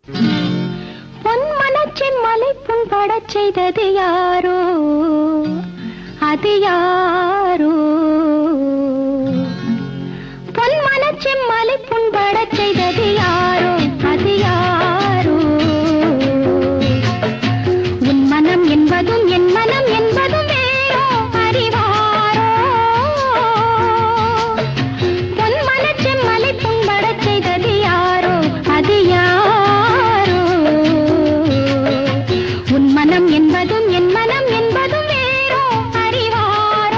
பொன்மனச்சின் மலை புண்படச் செய்தது யாரோ அது யாரோ பொன்மனச்சின் மலை புண்படச் செய்தது யாரோ அது யாரோ உன் மனம் என்பதும் என் மனம் என்பதும் வேறோ அறிவாரோ பொன் மனச்சின் மலை புண்படச் செய்தது யாரோ அது யாரோ உன் மனம் என்பதும் என் மனம் என்பதும் வேறோ அறிவாரோ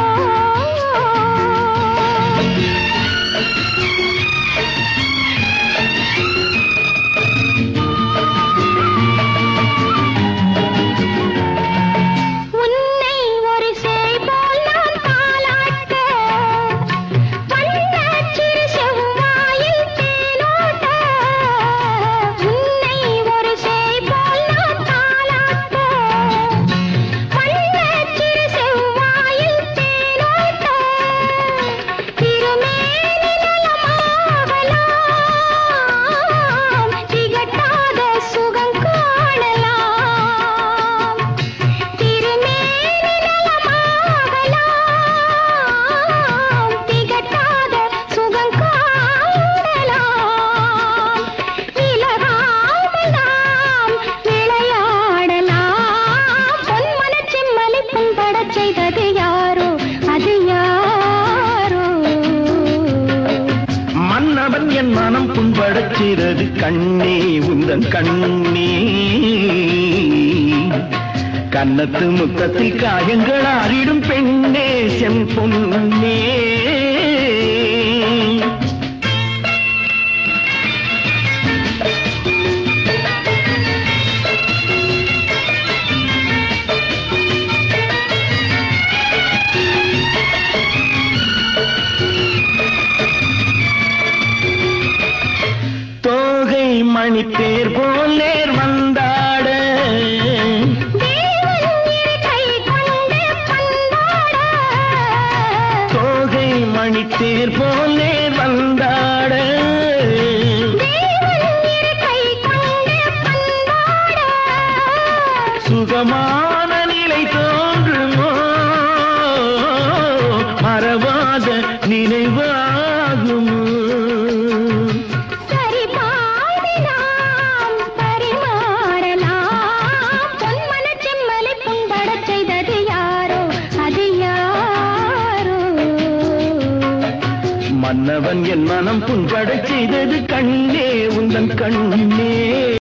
உன்னை ஒரு சேய் போல் நான் தாலாட்ட வண்ணச் சிறு செவ்வாயில் தேனோட்ட உன்னை ஒரு சேய் போல் நான் தாலாட்ட வண்ணச் சிறு செவ்வாயில் தேனோட்ட திருமேனி நலமாகலாம் திகட்டாத சுகம் காணலாம் திருமேனி நலமாகலாம் திகட்டாத சுகம் காணலாம் இலகாமல் நாம் விளையாடலாம் பொன் மனச்சிம்மலை புண்படச் செய்தது யாரோ அது யாரோ மன்னவன் என் மனம் புண்படச் செய்தது கண்ணே உந்தன் கண்ணே கன்னத்து முத்தத்தில் காயங்கள் ஆறிடும் பெண்ணே செம் பொன்னே தோகை மணி பேர் போல் நேர் வந்தாட தேவன் இரு கை கொண்டு பந்தாட தோகை மணி தேர் போல் நேர் வந்தாட தேவன் இரு கை கொண்டு பந்தாட சுகமான நிலை தோன்றுமோ மறவாத நினைவாகுமோ சரி பாடி நாம் பரிமாறலாம் பொன் மனச்செம்மலை புண்படச் செய்தது யாரோ அது யாரோ மன்னவன் என் மனம் புண்படச் செய்தது கண்ணே உந்தன் கண்ணே